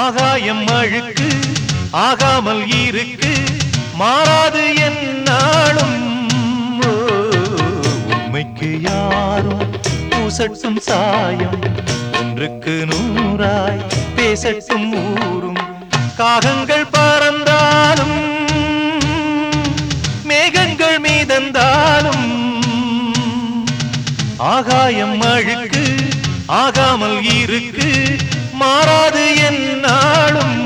ஆகாயம் அழுக்கு ஆகாமல் இருக்கு மாறாது என்னாலும் ஓ, உண்மைக்கு யாரும் பூசட்டும் சாயம் ஒன்றுக்கு நூறாய் பேசட்டும் ஊரும் காகங்கள் பறந்தாலும் மேகங்கள் மீதந்தாலும் ஆகாயம் அழுக்கு ஆகாமல் இருக்கு மாறாது என்னாலும்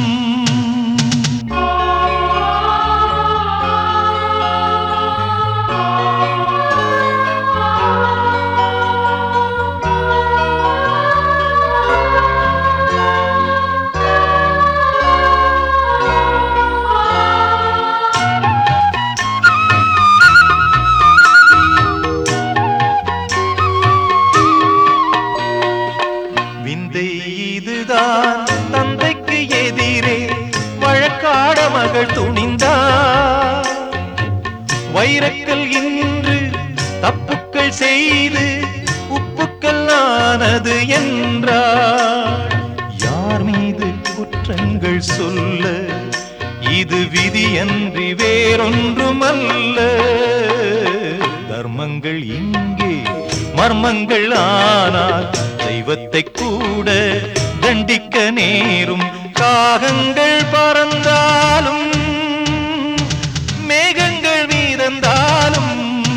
விந்தை இதுதான் தந்தைக்கு எதிரே வழக்காட மகள் துணிந்தார் வைரக்கல் இன்று தப்புக்கள் செய்து உப்புக்கள் ஆனது என்றார் யார் மீது குற்றங்கள் சொல்ல இது விதியன்றி வேறொன்றுமல்ல தர்மங்கள் இங்கே மர்மங்கள் ஆனால் தெய்வத்தை கூட தண்டிக்க நேரும் காகங்கள் பறந்தாலும் மேகங்கள் மீதந்தாலும்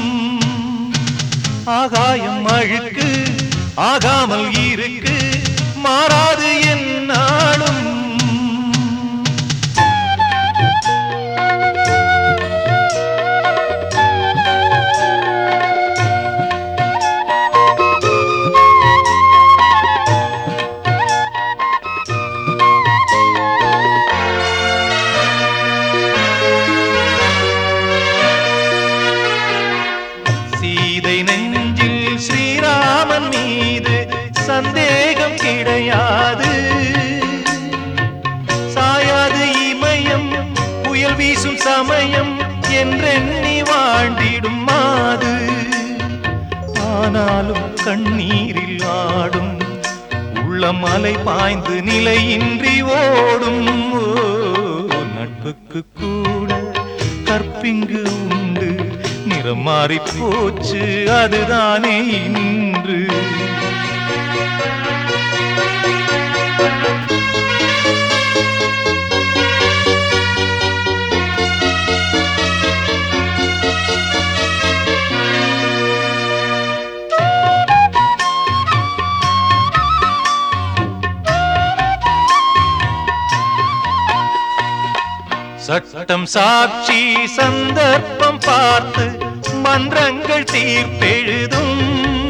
ஆகாயம் அழுக்கு ஆகாமல் இருக்கு மாறாது என்னாலும் சீதை நெஞ்சில் ஸ்ரீராமன் மீது சந்தேகம் கிடையாது சாயாது இமயம் புயல் வீசும் சமயம் என்றெண்ணி வாழ்ந்திடும் மாது ஆனாலும் கண்ணீரில் ஆடும் உள்ளம் அலை பாய்ந்து நிலையின்றி ஓடும் ஓ, நட்புக்கு கூட கற்பிங்கு உண்டு நிறம் மாறி போச்சு அதுதானே இன்று சட்டம் சாட்சி சந்தர்ப்பம் பார்த்து மன்றங்கள் தீர்ப்பெழுதும்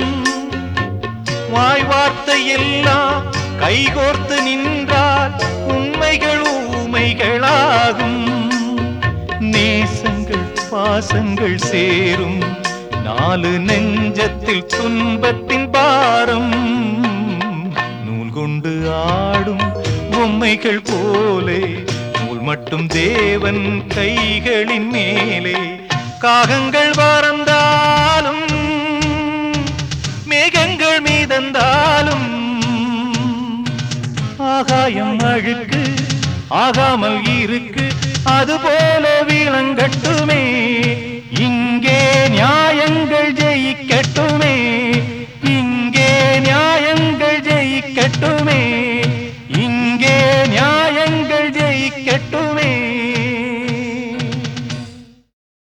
வாய் வார்த்தை எல்லாம் கைகோர்த்து நின்றால் உண்மைகள் ஊமைகளாகும் நேசங்கள் பாசங்கள் சேரும் நாலு நெஞ்சத்தில் துன்பத்தின் பாரம் நூல் கொண்டு ஆடும் பொம்மைகள் போலே நூல் மட்டும் தேவன் கைகளின் மேலே காகங்கள் பறந்தாலும் மேகங்கள் மீதந்தாலும் ஆகாயம் அழுக்கு ஆகாமல் இருக்கு அதுபோல விளங்கட்டுமே